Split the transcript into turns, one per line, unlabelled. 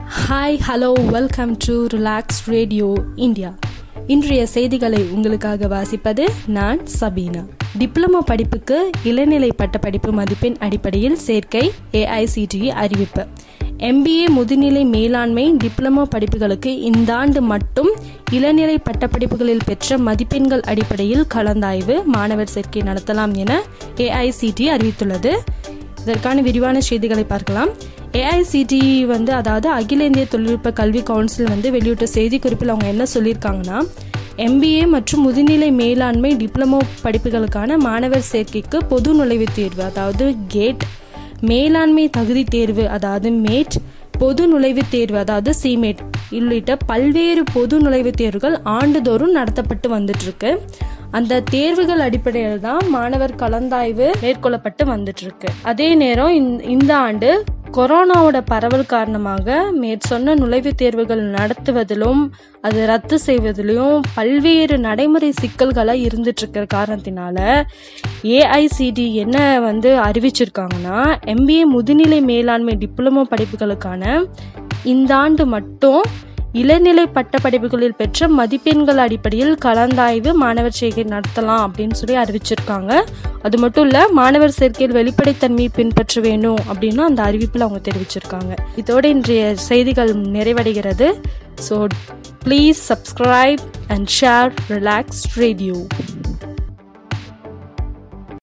hi hello welcome to relax radio India இன்றைய செய்திகளை உங்களுக்காக வாசிப்பது நான் சபீனா டிப்ளமோ படிப்புக்கு இளநிலை பட்டப்படிப்பு மதிப்பெண் அடிப்படையில் சேர்க்கை ஏஐசிடிஇ அறிவிப்பு எம்பிஏ முதுநிலை மேலாண்மை டிப்ளமோ படிப்புகளுக்கு இந்த ஆண்டு மட்டும் இளநிலை பட்டப்படிப்புகளில் பெற்ற மதிப்பெண்கள் அடிப்படையில் கலந்தாய்வு மாணவர் சேர்க்கை நடத்தலாம் என ஏஐசிடி அறிவித்துள்ளது இதற்கான விரிவான செய்திகளை பார்க்கலாம் ஏஐசிடி வந்து அதாவது அகில இந்திய தொழில்நுட்ப கல்வி கவுன்சில் வந்து வெளியிட்ட செய்திக்குறிப்பில் அவங்க என்ன சொல்லியிருக்காங்கன்னா எம்பிஏ மற்றும் முதுநிலை மேலாண்மை டிப்ளமோ படிப்புகளுக்கான மாணவர் சேர்க்கைக்கு பொது நுழைவுத் தேர்வு அதாவது கேட் மேலாண்மை தகுதி தேர்வு அதாவது மேட் பொது நுழைவுத் தேர்வு அதாவது சிமேட் உள்ளிட்ட பல்வேறு பொது நுழைவுத் தேர்வுகள் ஆண்டுதோறும் நடத்தப்பட்டு வந்துட்டு இருக்கு அந்த தேர்வுகள் அடிப்படையில் தான் மாணவர் கலந்தாய்வு மேற்கொள்ளப்பட்டு வந்துட்டு இருக்கு அதே நேரம் இந்த ஆண்டு கொரோனாவோட பரவல் காரணமாக மேற்சொன்ன நுழைவுத் தேர்வுகள் நடத்துவதிலும் அது ரத்து செய்வதிலும் பல்வேறு நடைமுறை சிக்கல்களை இருந்துட்டு இருக்கிற காரணத்தினால ஏஐசிடி என்ன வந்து அறிவிச்சிருக்காங்கன்னா எம்பிஏ முதுநிலை மேலாண்மை டிப்ளமோ படிப்புகளுக்கான இந்த ஆண்டு மட்டும் இளநிலை பட்ட படிப்புகளில் பெற்ற மதிப்பெண்கள் அடிப்படையில் கலந்தாய்வு மாணவர் சேர்க்கை நடத்தலாம் அப்படின்னு சொல்லி அறிவிச்சிருக்காங்க அது மட்டும் இல்லை மாணவர் சேர்க்கையில் வெளிப்படைத்தன்மை பின்பற்ற வேணும் அப்படின்னு அந்த அறிவிப்பில் அவங்க தெரிவிச்சிருக்காங்க இதோட இன்றைய செய்திகள் நிறைவடைகிறது so please subscribe and share relax radio